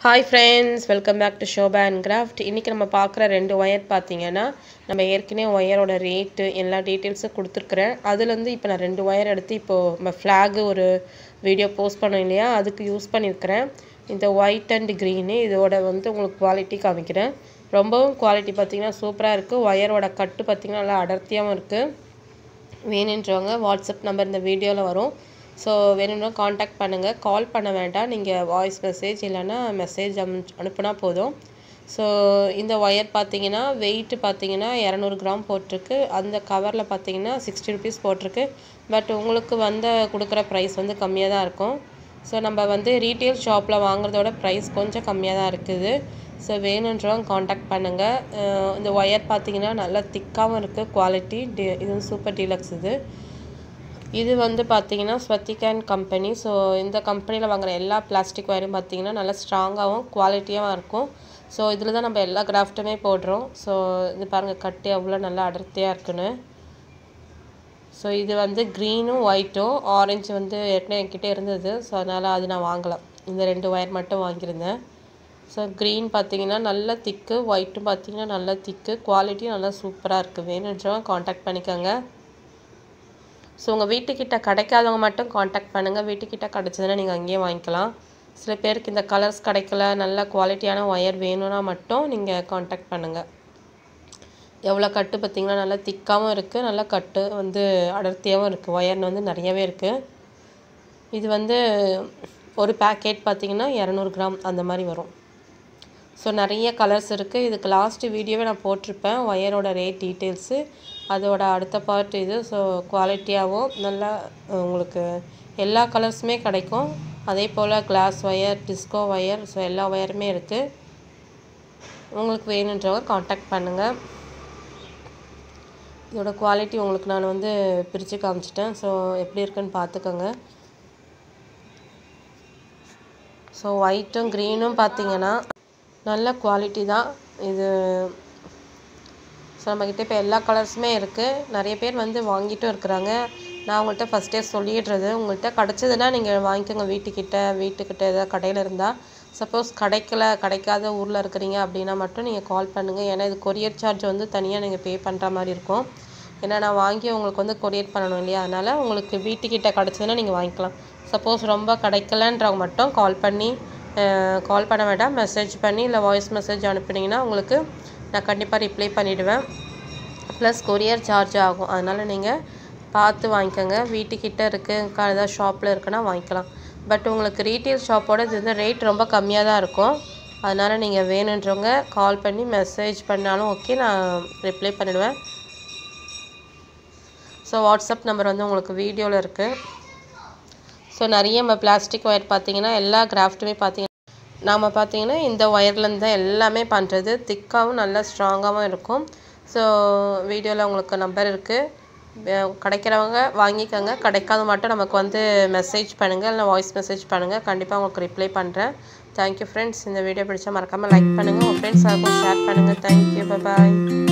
hi friends welcome back to Shoba and craft இன்றைக்கி நம்ம பார்க்குற ரெண்டு ஒயர் பார்த்தீங்கன்னா நம்ம ஏற்கனவே ஒயரோட ரேட்டு எல்லா டீட்டெயில்ஸும் கொடுத்துருக்குறேன் அதுலேருந்து இப்போ நான் ரெண்டு ஒயர் எடுத்து இப்போது நம்ம ஃப்ளாகு ஒரு வீடியோ போஸ்ட் பண்ணோம் இல்லையா அதுக்கு யூஸ் பண்ணியிருக்கிறேன் இந்த ஒயிட் அண்ட் க்ரீனு இதோட வந்து உங்களுக்கு குவாலிட்டி காமிக்கிறேன் ரொம்பவும் குவாலிட்டி பார்த்திங்கன்னா சூப்பராக இருக்குது ஒயரோட கட்டு பார்த்திங்கன்னா நல்லா அடர்த்தியாகவும் இருக்குது வேணுன்றவங்க வாட்ஸ்அப் நம்பர் இந்த வீடியோவில் வரும் ஸோ வேணும்னா காண்டாக்ட் பண்ணுங்கள் கால் பண்ண வேண்டாம் நீங்கள் வாய்ஸ் மெசேஜ் இல்லைன்னா மெசேஜ் அனு அனுப்புனா போதும் ஸோ இந்த ஒயர் பார்த்தீங்கன்னா வெயிட்டு பார்த்தீங்கன்னா இரநூறு கிராம் போட்டிருக்கு அந்த கவரில் பார்த்தீங்கன்னா சிக்ஸ்டி ருபீஸ் போட்டிருக்கு பட் உங்களுக்கு வந்த கொடுக்குற ப்ரைஸ் வந்து கம்மியாக தான் இருக்கும் ஸோ நம்ம வந்து ரீட்டெயில் ஷாப்பில் வாங்குறதோட ப்ரைஸ் கொஞ்சம் கம்மியாக தான் இருக்குது ஸோ வேணுன்றவங்க காண்டாக்ட் பண்ணுங்கள் இந்த ஒயர் பார்த்தீங்கன்னா நல்லா திக்காகவும் இருக்குது குவாலிட்டி டி இது வந்து சூப்பர் டீலக்ஸ் இது இது வந்து பார்த்தீங்கன்னா ஸ்வத்திகேன் கம்பெனி ஸோ இந்த கம்பெனியில் வாங்குற எல்லா பிளாஸ்டிக் ஒயரும் பார்த்தீங்கன்னா நல்லா ஸ்ட்ராங்காகவும் குவாலிட்டியாகவும் இருக்கும் ஸோ இதில் தான் நம்ம எல்லா கிராஃப்ட்டுமே போடுறோம் ஸோ இது பாருங்கள் கட்டு எவ்வளோ நல்லா அடர்த்தியாக இருக்குன்னு ஸோ இது வந்து க்ரீனும் ஒயிட்டும் ஆரஞ்சு வந்து ஏற்கனவே என்கிட்ட இருந்தது ஸோ அதனால் அது நான் வாங்கலை இந்த ரெண்டு ஒயர் மட்டும் வாங்கியிருந்தேன் ஸோ க்ரீன் பார்த்தீங்கன்னா நல்ல திக்கு ஒயிட்டும் பார்த்தீங்கன்னா நல்ல திக்கு குவாலிட்டி நல்லா சூப்பராக இருக்குது வேணுன்றவங்க காண்டாக்ட் பண்ணிக்கோங்க ஸோ உங்கள் வீட்டுக்கிட்ட கிடைக்காதவங்க மட்டும் காண்டாக்ட் பண்ணுங்கள் வீட்டுக்கிட்ட கிடச்சதுன்னா நீங்கள் அங்கேயே வாங்கிக்கலாம் சில பேருக்கு இந்த கலர்ஸ் கிடைக்கல நல்ல குவாலிட்டியான ஒயர் வேணும்னா மட்டும் நீங்கள் காண்டாக்ட் பண்ணுங்கள் எவ்வளோ கட்டு பார்த்திங்கன்னா நல்லா திக்காகவும் இருக்குது நல்லா கட்டு வந்து அடர்த்தியாகவும் இருக்குது ஒயர் வந்து நிறையவே இருக்குது இது வந்து ஒரு பேக்கெட் பார்த்திங்கன்னா இரநூறு கிராம் அந்த மாதிரி வரும் ஸோ நிறைய கலர்ஸ் இருக்குது இதுக்கு லாஸ்ட்டு வீடியோவே நான் போட்டிருப்பேன் ஒயரோட ரேட் டீட்டெயில்ஸு அதோட அடுத்த பார்ட் இது ஸோ குவாலிட்டியாகவும் நல்லா உங்களுக்கு எல்லா கலர்ஸுமே கிடைக்கும் அதே போல் glass wire disco wire so எல்லா ஒயருமே இருக்குது உங்களுக்கு வேணுன்றவங்க காண்டாக்ட் பண்ணுங்கள் இதோட குவாலிட்டி உங்களுக்கு நான் வந்து பிரித்து காமிச்சிட்டேன் ஸோ எப்படி இருக்குன்னு பார்த்துக்கோங்க ஸோ ஒயிட்டும் க்ரீனும் பார்த்தீங்கன்னா நல்ல குவாலிட்டி தான் இது ஸோ நம்மக்கிட்ட இப்போ எல்லா கலர்ஸுமே இருக்குது நிறைய பேர் வந்து வாங்கிட்டும் இருக்கிறாங்க நான் உங்கள்கிட்ட ஃபஸ்ட்டே சொல்லிடுறது உங்கள்கிட்ட கிடச்சதுன்னா நீங்கள் வாங்கிக்கோங்க வீட்டுக்கிட்ட வீட்டுக்கிட்ட ஏதாவது கடையில் இருந்தால் சப்போஸ் கிடைக்கல கிடைக்காத ஊரில் இருக்கிறீங்க அப்படின்னா மட்டும் நீங்கள் கால் பண்ணுங்கள் ஏன்னா இது கொரியர் சார்ஜ் வந்து தனியாக நீங்கள் பே பண்ணுற மாதிரி இருக்கும் ஏன்னா நான் வாங்கி உங்களுக்கு வந்து கொரியர் பண்ணணும் இல்லையா அதனால் உங்களுக்கு வீட்டுக்கிட்ட கிடச்சதுன்னா நீங்கள் வாங்கிக்கலாம் சப்போஸ் ரொம்ப கிடைக்கலன்றவங்க மட்டும் கால் பண்ணி கால் பண்ண வேண்டாம் மெசேஜ் பண்ணி இல்லை வாய்ஸ் மெசேஜ் அனுப்புனீங்கன்னா உங்களுக்கு நான் கண்டிப்பாக ரிப்ளை பண்ணிவிடுவேன் ப்ளஸ் கொரியர் சார்ஜ் ஆகும் அதனால் நீங்கள் பார்த்து வாங்கிக்கோங்க வீட்டுக்கிட்ட இருக்குது ஏதாவது ஷாப்பில் இருக்குன்னா வாங்கிக்கலாம் பட் உங்களுக்கு ரீட்டெயில் ஷாப்போட இது வந்து ரேட் ரொம்ப கம்மியாக தான் இருக்கும் அதனால் நீங்கள் வேணுன்றவங்க கால் பண்ணி மெசேஜ் பண்ணாலும் ஓகே நான் ரிப்ளை பண்ணிவிடுவேன் ஸோ வாட்ஸ்அப் நம்பர் வந்து உங்களுக்கு வீடியோவில் இருக்குது ஸோ நிறைய நம்ம பிளாஸ்டிக் ஒயர் பார்த்தீங்கன்னா எல்லா கிராஃப்ட்டுமே பார்த்தீங்கன்னா நாம் பார்த்தீங்கன்னா இந்த ஒயர்லேருந்து தான் எல்லாமே பண்ணுறது திக்காகவும் நல்லா ஸ்ட்ராங்காகவும் இருக்கும் ஸோ வீடியோவில் உங்களுக்கு நம்பர் இருக்குது கிடைக்கிறவங்க வாங்கிக்கோங்க கிடைக்காத மட்டும் நமக்கு வந்து மெசேஜ் பண்ணுங்கள் இல்லை வாய்ஸ் மெசேஜ் பண்ணுங்கள் கண்டிப்பாக உங்களுக்கு ரிப்ளை பண்ணுறேன் தேங்க்யூ ஃப்ரெண்ட்ஸ் இந்த வீடியோ பிடிச்சா மறக்காமல் லைக் பண்ணுங்கள் உங்கள் ஃப்ரெண்ட்ஸ் அதுக்கும் ஷேர் பண்ணுங்கள் தேங்க்யூ பாய்